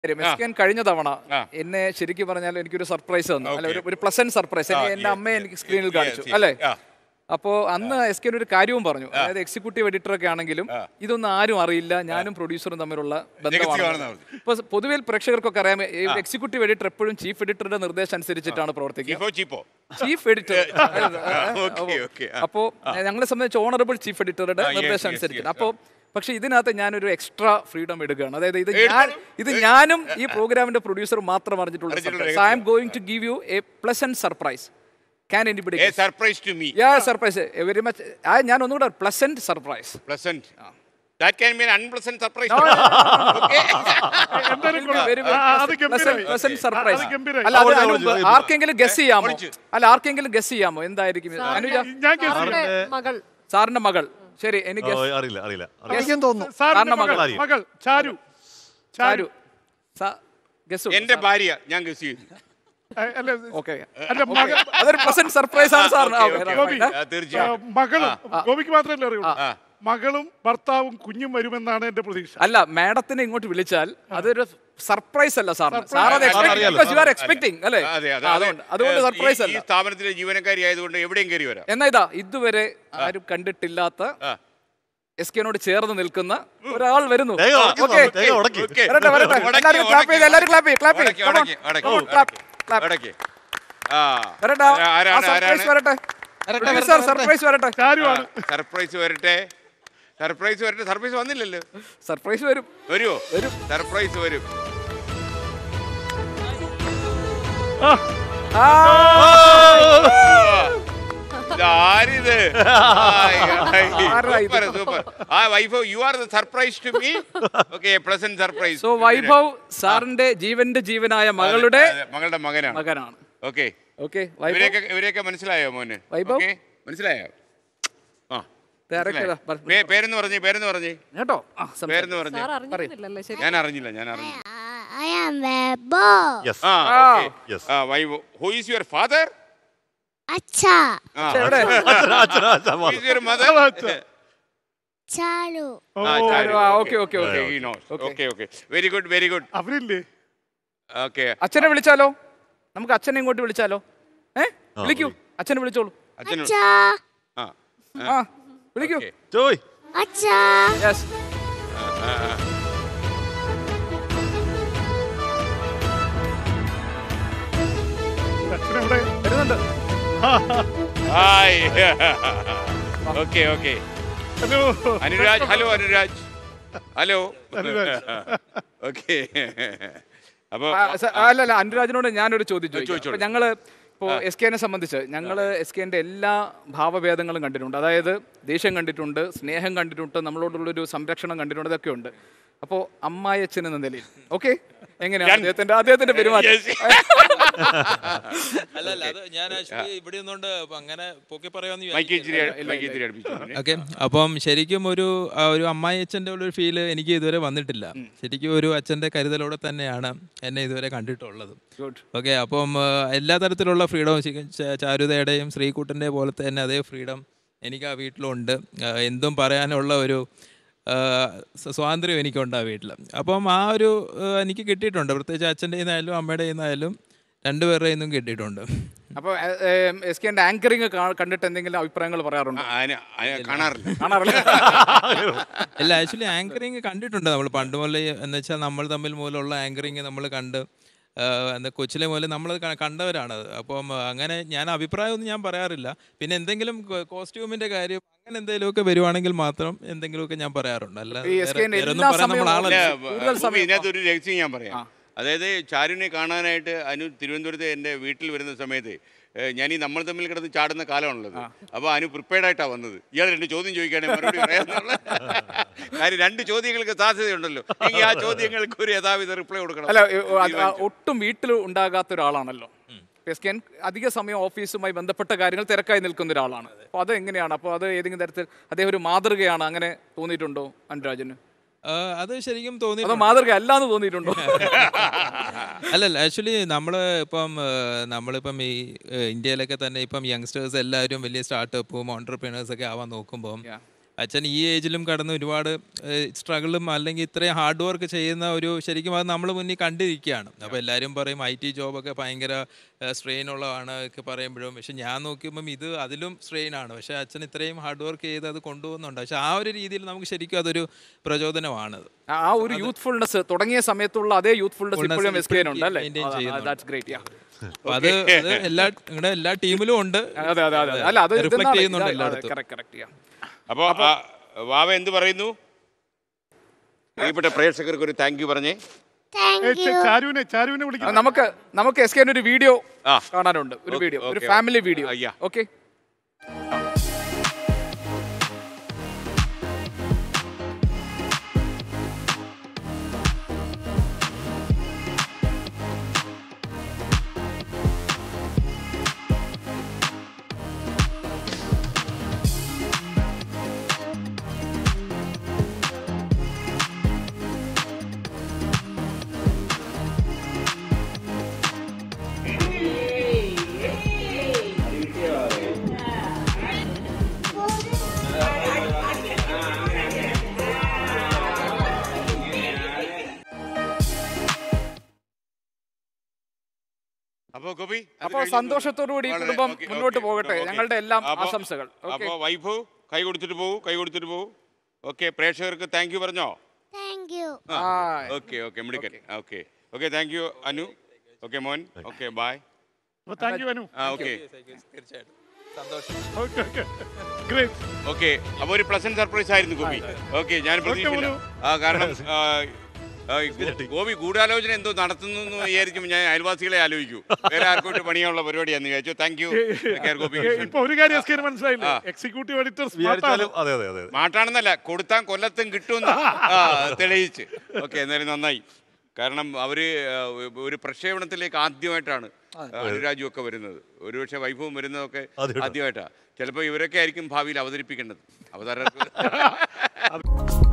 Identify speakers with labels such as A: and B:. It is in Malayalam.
A: മെസ്കൻ കഴിഞ്ഞ തവണ എന്നെ ശരിക്കും പറഞ്ഞാൽ എനിക്കൊരു സർപ്രൈസ് തന്നു അല്ല ഒരു ഒരു പ്ലസന്റ് സർപ്രൈസ് എന്റെ അമ്മയെ എനിക്ക് സ്ക്രീനിൽ കാണിച്ചു
B: yes.
A: അല്ലേ
B: ആ.
A: അപ്പോ അന്ന് എസ് കെ ഒരു കാര്യവും പറഞ്ഞു അതായത് എക്സിക്യൂട്ടീവ് എഡിറ്റർ ഒക്കെ ആണെങ്കിലും ഇതൊന്നും ആരും അറിയില്ല ഞാനും പ്രൊഡ്യൂസറും തമ്മിലുള്ള
B: രഹസ്യമാണെന്ന്
A: ബന്ധമാണ്
B: പറഞ്ഞു.
A: ഇപ്പൊ പൊതുവെ പ്രേക്ഷകർക്കൊക്കെ അറിയാം എക്സിക്യൂട്ടീവ് എഡിറ്റർ എപ്പോഴും ചീഫ് എഡിറ്ററുടെ നിർദ്ദേശം അനുസരിച്ചിട്ടാണ് പ്രവർത്തിക്കുക
B: ചീപ്പോ ചീപ്പോ
A: ചീഫ് എഡിറ്റർ
B: ഓക്കെ ഓക്കെ
A: അപ്പോ ഞങ്ങളെ സംബന്ധിച്ച് ഓണറബിൾ ചീഫ് എഡിറ്ററുടെ
B: yes,
A: നിർദ്ദേശം
B: yes,
A: അനുസരിച്ച്
B: yes,
A: അപ്പോ പക്ഷെ ഇതിനകത്ത് ഞാനൊരു എക്സ്ട്രാ ഫ്രീഡം എടുക്കുകയാണ് അതായത് ഇത് ഞാൻ ഇത് ഞാനും ഈ പ്രോഗ്രാമിന്റെ പ്രൊഡ്യൂസർ മാത്രം അറിഞ്ഞിട്ടുള്ള
B: അറിഞ്ഞിട്ടുള്ള
A: surprise I am going to give you a pleasant surprise can anybody
B: a surprise to me
A: ya surprise very much ഞാൻ ഒന്നുകൂടെ pleasant surprise
B: pleasant that can mean unpleasant surprise
C: എന്തായാലും കൊള്ളാം. ആ, അത് ഗംഭീരമായി.
A: പ്ലസന്റ് സർപ്രൈസ്
C: അത് ഗംഭീരമായി.
A: അല്ല അത്
D: അവിടെ
A: അതിന് മുമ്പ്
D: അവിടെ
A: ആർക്കെങ്കിലും ഗസ് ചെയ്യാമോ
B: ഒളിച്ച്.
A: അല്ല ആർക്കെങ്കിലും ഗസ് ചെയ്യാമോ എന്തായിരിക്കും ഇത്? അനുജ
C: ഞാൻ guess ചെയ്യാം.
E: സാറിന്റെ മകൾ
A: സാറിന്റെ മകൾ ശരി എനിക്ക്
D: ഓ, അറിയില്ല അറിയില്ല അറിയില്ല.
F: എനിക്കും തോന്നുന്നു
C: സാറിന്റെ
A: സാറിന്റെ
C: മകൾ
D: മകൾ.
C: മകൾ ചാരു
A: ചാരു ഗസ്
B: എന്റെ ഭാര്യ ഞാൻ ഗസ് ചെയ്തു
C: ഏ, അല്ല
A: ഓക്കെ
C: അല്ല മകൾ
A: അതൊരു പ്ലസന്റ് സർപ്രൈസ് ആണ് സാറിന്
B: Okay,
A: Okay,
B: okay,
C: Gopi
A: right.
B: ആ, തീർച്ചയായും.
C: ആ, മകളും ഗോപിക്ക് മാത്രമല്ലേ അറിയുള്ളൂ മകളും ഭർത്താവും കുഞ്ഞും വരുമെന്നാണ് എന്റെ പ്രതീക്ഷ
A: അല്ല മാഡത്തിനെ ഇങ്ങോട്ട് വിളിച്ചാൽ അതൊരു സർപ്രൈസ് അല്ല സാറിന്
C: Surprise.
A: സാർ അത്
D: അറിയാലോ.
A: യു ആർ എക്സ്പെക്ടിങ് അല്ലേ
B: അതെ അതെ
A: ആ, അതുകൊണ്ട് അതുകൊണ്ട്
B: ഈ-
A: സർപ്രൈസ്
B: ഈ
A: അല്ല
B: സ്ഥാപനത്തിലെ ജീവനക്കാരി ആയതുകൊണ്ട് എവിടെയും കയറി വരാം
A: എന്നാ ഇതാ ഇതുവരെ ആരും കണ്ടിട്ടില്ലാത്ത
B: ആ.
A: എസ് കെനോട് ചേർന്ന് നിൽക്കുന്ന ഒരാൾ വരുന്നു
D: തേങ്ങ ഉടക്കി
A: ഓക്കെ
D: തന്നു, തേങ്ങ ഉടക്കി.
B: Okay.
A: വരട്ടെ വരട്ടെ
B: ഉടക്കി,
A: എല്ലാവരും ക്ലാപ്പ് ചെയ്ത് എല്ലാവരും ക്ലാപ്പ് ചെയ്ത് ക്ലാപ്പ്
B: ഉടക്കി, ഉടക്കി, ഉടക്കി,
A: ചെയ്ത്
B: ഉടക്കി. ആ
A: വരട്ടെ
B: ആരാണ്
A: സർപ്രൈസ്
B: ആരാണ്
A: വരട്ടെ സാർ സർപ്രൈസ് വരട്ടെ
C: ചാരുവാണ്
B: സർപ്രൈസ് വരട്ടെ സർപ്രൈസ് വരട്ടെ സർപ്രൈസ് വന്നില്ലല്ലോ
A: സർപ്രൈസ് വരും
B: വരുമോ സർപ്രൈസ് വരും
C: ആ,
A: ആ,
B: ഇതാരിത്
A: ആരാ ഇത്?
B: സൂപ്പർ സൂപ്പർ ആ wife you are the surprise to me okay pleasant surprise
A: so Vaibhav സാറിന്റെ ജീവന്റെ ജീവനായ മകളുടെ
B: മകളുടെ മകനാണ്
A: മകനാണ്
B: ഓക്കെ
A: ഓക്കെ വൈഭവ്
B: ഇവരെയൊക്കെ ഇവരെയൊക്കെ മനസ്സിലായോ മോന്
A: വൈഭവ്?
B: Okay? മനസ്സിലായോ ആ
A: ഡയറക്റ്റ് ചെയ്താ. പറ-
B: പേ- പേരെന്ന് പറഞ്ഞേ പേരെന്ന് പറഞ്ഞേ
A: കേട്ടോ ആ, സംസാരിക്ക്.
B: പേരെന്ന് പറഞ്ഞേ
E: സാർ അറിഞ്ഞിരുന്നില്ലല്ലോ ശരി
B: ഞാൻ അറിഞ്ഞില്ല ഞാൻ അറിഞ്ഞില്ല
G: I am Webo.
D: Yes.
B: ആ
A: ആ.
B: Okay
D: Yes.
B: ആ wife who is your father
G: Acha.
B: ആ
A: എവിടെ
D: അച്ഛനാ, അച്ഛനാ, അച്ഛാ,
B: ഹു
D: മാറി.
B: Is your mother
G: Charu.
C: ഓ,
B: ആ ചാരു
A: ആ, okay, okay, okay.
B: Okay okay very good very good
C: അവരില്ലേ
B: ഓക്കെ
A: അച്ഛനെ വിളിച്ചാലോ നമുക്ക് അച്ഛനെ ഇങ്ങോട്ട് വിളിച്ചാലോ ഏ വിളിക്കൂ അച്ഛനെ വിളിച്ചോളൂ
B: അച്ഛനും
G: Acha.
B: ആ
A: ആ വിളിക്കൂ
B: Okay.
D: Joy
G: Acha.
A: യെസ്
C: അച്ഛനെവിടെ
A: വരുന്നുണ്ട്
B: hi okay okay
C: hello
B: Anuraj hello Anuraj hello okay അപ്പൊ
A: ആ, സ- ആ, അല്ല അല്ല അനുരാജിനോട് ഞാനൊരു ചോദ്യം ചോദിച്ചു
B: ചോദിച്ചോളൂ.
A: ഞങ്ങള് ഇപ്പോൾ എസ് കെനെ സംബന്ധിച്ച് ഞങ്ങൾ എസ് കെന്റെ എല്ലാ ഭാവഭേദങ്ങളും കണ്ടിട്ടുണ്ട് അതായത് ദേഷ്യം കണ്ടിട്ടുണ്ട് സ്നേഹം കണ്ടിട്ടുണ്ട് നമ്മളോടുള്ളൊരു സംരക്ഷണം കണ്ടിട്ടുണ്ട് ഇതൊക്കെ ഉണ്ട് അപ്പോൾ അമ്മായച്ചൻ എന്ന നിലയിൽ ഓക്കെ എങ്ങനെയാണ് അദ്ദേഹത്തിന്റെ അദ്ദേഹത്തിന്റെ പെരുമാറ്റം
B: Yes.
H: അല്ല അല്ല അത് ഞാൻ ആക്ച്വലി ഇവിടെ നിന്നുകൊണ്ട് അങ്ങനെ പൊക്കി പറയാന്ന്
B: മൈക്ക് ഇച്ചിരി
H: വിചാരിച്ചില്ല.
B: മൈക്ക് ഇച്ചിരി അടുപ്പിച്ചു
H: ഓക്കെ അപ്പം ശരിക്കും ഒരു ആ, ഒരു അമ്മായി അച്ഛൻ്റെ ഒരു ഫീല് എനിക്ക് ഇതുവരെ വന്നിട്ടില്ല ശരിക്കും ഒരു അച്ഛൻ്റെ കരുതലോടെ തന്നെയാണ് എന്നെ ഇതുവരെ കണ്ടിട്ടുള്ളത്
A: Good.
H: ഓക്കെ അപ്പം ആ, എല്ലാ തരത്തിലുള്ള ഫ്രീഡവും ചാരുതയുടെയും ശ്രീകുട്ടൻ്റെ പോലത്തെ തന്നെ അതേ ഫ്രീഡം എനിക്ക് ആ വീട്ടിലുണ്ട് ആ, എന്തും പറയാനുള്ള ഒരു ആ, സ്വ- സ്വാതന്ത്ര്യം എനിക്കുണ്ട് ആ വീട്ടിൽ അപ്പം ആ ഒരു ആ, എനിക്ക് കിട്ടിയിട്ടുണ്ട് പ്രത്യേകിച്ച് അച്ഛൻ്റെ നിന്നായാലും അമ്മയുടെ നിന്നായാലും രണ്ടുപേരുടെ നിന്നും കിട്ടിയിട്ടുണ്ട്
A: അപ്പോൾ എസ് കെന്റെ ആങ്കറിങ് കണ്ടിട്ട് എന്തെങ്കിലും അഭിപ്രായങ്ങൾ പറയാറുണ്ടോ
B: കാണാറില്ല
A: കാണാറില്ല
H: അല്ല ആക്ച്വലി ആങ്കറിങ് കണ്ടിട്ടുണ്ട് നമ്മൾ പണ്ട് മുതലേ എന്ന് വെച്ചാൽ നമ്മൾ തമ്മിൽ മൂലമുള്ള ആങ്കറിങ് നമ്മൾ കണ്ട് ആ, എന്താ കൊച്ചിലെ മുതലേ നമ്മൾ കണ്ടവരാണത് അപ്പം ആ, അങ്ങനെ ഞാൻ അഭിപ്രായമൊന്നും ഞാൻ പറയാറില്ല പിന്നെ എന്തെങ്കിലും കോസ്റ്റ്യൂമിന്റെ കാര്യം അങ്ങനെ എന്തെങ്കിലുമൊക്കെ വരുവാണെങ്കിൽ മാത്രം എന്തെങ്കിലുമൊക്കെ ഞാൻ പറയാറുണ്ട് അല്ല
A: ഈ SK ന്റെ
H: വേറെ ഒന്നും
A: എല്ലാ
H: പറയാൻ നമ്മൾ
A: സമയവും
H: ആളല്ല
A: അല്ല, കൂടുതൽ
B: ഭൂമി,
A: സമയം-
B: ഇതിനകത്ത് ഒരു രഹസ്യം ഞാൻ പറയാം അതായത് ചാരുവിനെ കാണാനായിട്ട് അനു തിരുവനന്തപുരത്ത് എൻ്റെ വീട്ടിൽ വരുന്ന സമയത്ത് ഏഹ്, ഞാൻ ഈ നമ്മൾ തമ്മിൽ കിടന്ന് ചാടുന്ന കാലമാണുള്ളത് അപ്പോൾ അനു പ്രിപ്പയർഡ് ആയിട്ടാണ് വന്നത് ഇയാൾ രണ്ട് ചോദ്യം ചോദിക്കുകയാണെങ്കിൽ മറുപടി പറയാന്നുള്ള കാര്യം രണ്ട് ചോദ്യങ്ങൾക്ക് സാധ്യതയുണ്ടല്ലോ എങ്കിൽ ആ ചോദ്യങ്ങൾക്ക് ഒരു യഥാവിധ റിപ്ലൈ കൊടുക്കണം
A: അല്ല ഏ, ഓ, അത് ആ, ഒട്ടും വീട്ടിൽ ഉണ്ടാകാത്ത ഒരാളാണല്ലോ എസ് കെ അധിക സമയം ഓഫീസുമായി ബന്ധപ്പെട്ട കാര്യങ്ങൾ തിരക്കായി നിൽക്കുന്ന ഒരാളാണ് അപ്പോൾ അത് എങ്ങനെയാണ് അപ്പോൾ അത് ഏതെങ്കിലും തരത്തിൽ അദ്ദേഹം ഒരു മാതൃകയാണ് അങ്ങനെ തോന്നിയിട്ടുണ്ടോ അനുരാജന്
H: ആ, അത് ശരിക്കും
A: അതോ
H: തോന്നി
A: മാതൃക അല്ലാന്ന് തോന്നിയിട്ടുണ്ടോ
H: അല്ലല്ല ആക്ച്വലി നമ്മൾ ഇപ്പം ഏഹ്, നമ്മളിപ്പം ഈ ഏഹ്, ഇന്ത്യയിലൊക്കെ തന്നെ ഇപ്പം യങ്സ്റ്റേഴ്സ് എല്ലാവരും വലിയ സ്റ്റാർട്ടപ്പും ഓണ്ടർപ്രീനേഴ്സ് ഒക്കെ ആവാൻ നോക്കുമ്പം
A: Yeah.
H: അച്ഛൻ ഈ ഏജിലും കടന്ന് ഒരുപാട് സ്ട്രഗിളും അല്ലെങ്കിൽ ഇത്രയും ഹാർഡ് വർക്ക് ചെയ്യുന്ന ഒരു ശരിക്കും അത് നമ്മൾ മുന്നിൽ കണ്ടിരിക്കുകയാണ് അപ്പോൾ എല്ലാവരും പറയും ഐ ടി ജോബൊക്കെ ഭയങ്കര സ്ട്രെയിൻ ഉള്ളതാണ് ഒക്കെ പറയുമ്പോഴും പക്ഷെ ഞാൻ നോക്കിയപ്പം ഇത് അതിലും സ്ട്രെയിൻ ആണ് പക്ഷെ അച്ഛൻ ഇത്രയും ഹാർഡ് വർക്ക് ചെയ്ത് അത് കൊണ്ടുപോകുന്നുണ്ട് പക്ഷെ ആ ഒരു രീതിയിൽ നമുക്ക് ശരിക്കും അതൊരു പ്രചോദനമാണത്
A: ആ ഒരു യൂത്ത്ഫുൾനെസ് തുടങ്ങിയ സമയത്തുള്ള അതേ യൂത്ത്ഫുൾനെസ്
H: Fullness
A: ഇപ്പോഴും എസ് കെ ഉണ്ട് അല്ലേ
H: maintain ചെയ്യുന്നുണ്ട്.
A: ദാറ്റ്സ് ഗ്രേറ്റ്
H: അപ്പൊ അത് അത് എല്ലാ നിങ്ങളുടെ എല്ലാ ടീമിലും ഉണ്ട്
A: അതെ അതെ അതെ അല്ല അത്
H: റിഫ്ലക്ട് ചെയ്യുന്നുണ്ട് എല്ലായിടത്തും
A: കറക്റ്റ് കറക്റ്റ്
B: അപ്പോൾ വാവ എന്ത് പറയുന്നു പ്രിയപ്പെട്ട പ്രേക്ഷകർക്ക് ഒരു താങ്ക് യു പറഞ്ഞേ
G: താങ്ക്
C: ഏ, ച-
G: യു
C: ചാരുവിനെ ചാരുവിനെ വിളിക്കുന്നു
A: നമുക്ക് നമുക്ക് എസ് കെ ഒരു വീഡിയോ
B: ആ.
A: കാണാനുണ്ട് ഒരു
B: Okay,
A: വീഡിയോ ഒരു
B: okay.
A: ഫാമിലി വീഡിയോ
B: ആ, yeah.
A: ഓക്കെ
B: അപ്പോ ഗോപി അത്
A: അപ്പൊ
B: കഴിഞ്ഞു.
A: സന്തോഷത്തോടു കൂടി ഈ
B: വളരെ-
A: കുടുംബം
B: okay,
A: മുന്നോട്ട്
B: okay,
A: പോകട്ടെ
B: okay.
A: ഞങ്ങളുടെ എല്ലാം
B: അപ്പോ-
A: ആശംസകൾ ഓക്കെ
B: അപ്പോ വൈഫ് കൈ കൊടുത്തിട്ട് പോകൂ കൈ കൊടുത്തിട്ട് പോകൂ ഓക്കെ പ്രേക്ഷകർക്ക് താങ്ക് യു പറഞ്ഞോ
G: താങ്ക് യു
A: ആ
B: ഓക്കെ ഓക്കെ മിടുക്കൻ okay okay thank you Anu okay മോൻ ഓക്കെ ബൈ
C: അപ്പൊ താങ്ക് യു അനു
B: ആ ഓക്കെ
H: തീർച്ചയായിട്ടും സന്തോഷം
C: ഓക്കെ ഓക്കെ ഗ്രേറ്റ്
B: ഓക്കെ അപ്പോൾ ഒരു പ്ലസന്റ് സർപ്രൈസ് ആയിരുന്നു ഗോപി ഓക്കെ ഞാൻ പ്രതീക്ഷിച്ചില്ല
C: മോനു.
B: ആ കാരണം ആ, ആ, ഗോ- ഗോപി ഗൂഢാലോചന എന്തോ നടത്തുന്നു എന്ന് വിചാരിക്കുമ്പോൾ ഞാൻ അയൽവാസികളെ ആലോചിക്കൂ വേറെ ആർക്കോട്ട് പണിയാനുള്ള പരിപാടിയാന്ന് വിചാരിച്ചു താങ്ക് യു ഗോപി കൃഷ്ണൻ.
C: ഇപ്പൊ ഒരു കാര്യം എസ് കെ മനസ്സിലായില്ലേ
B: ആ.
C: എക്സിക്യൂട്ടീവ് എഡിറ്റർ
D: വിചാരിച്ചാലും അതെ അതെ അതെ
B: മാട്ടാണെന്നല്ല കൊടുത്താൻ കൊല്ലത്തും കിട്ടുമെന്ന് ആ, തെളിയിച്ച് ഓക്കെ എന്തായാലും നന്നായി കാരണം അവര് ആ, ഒരു പ്രക്ഷേപണത്തിലേക്ക് ആദ്യമായിട്ടാണ് അനുരാജും ഒക്കെ വരുന്നത് ഒരുപക്ഷെ വൈഭവം വരുന്നതൊക്കെ
D: ആദ്യമായിട്ടാ.
B: ആദ്യമായിട്ടാണ് ചിലപ്പോൾ ഇവരൊക്കെ ആയിരിക്കും ഭാവിയിൽ അവതരിപ്പിക്കേണ്ടത് അവതാര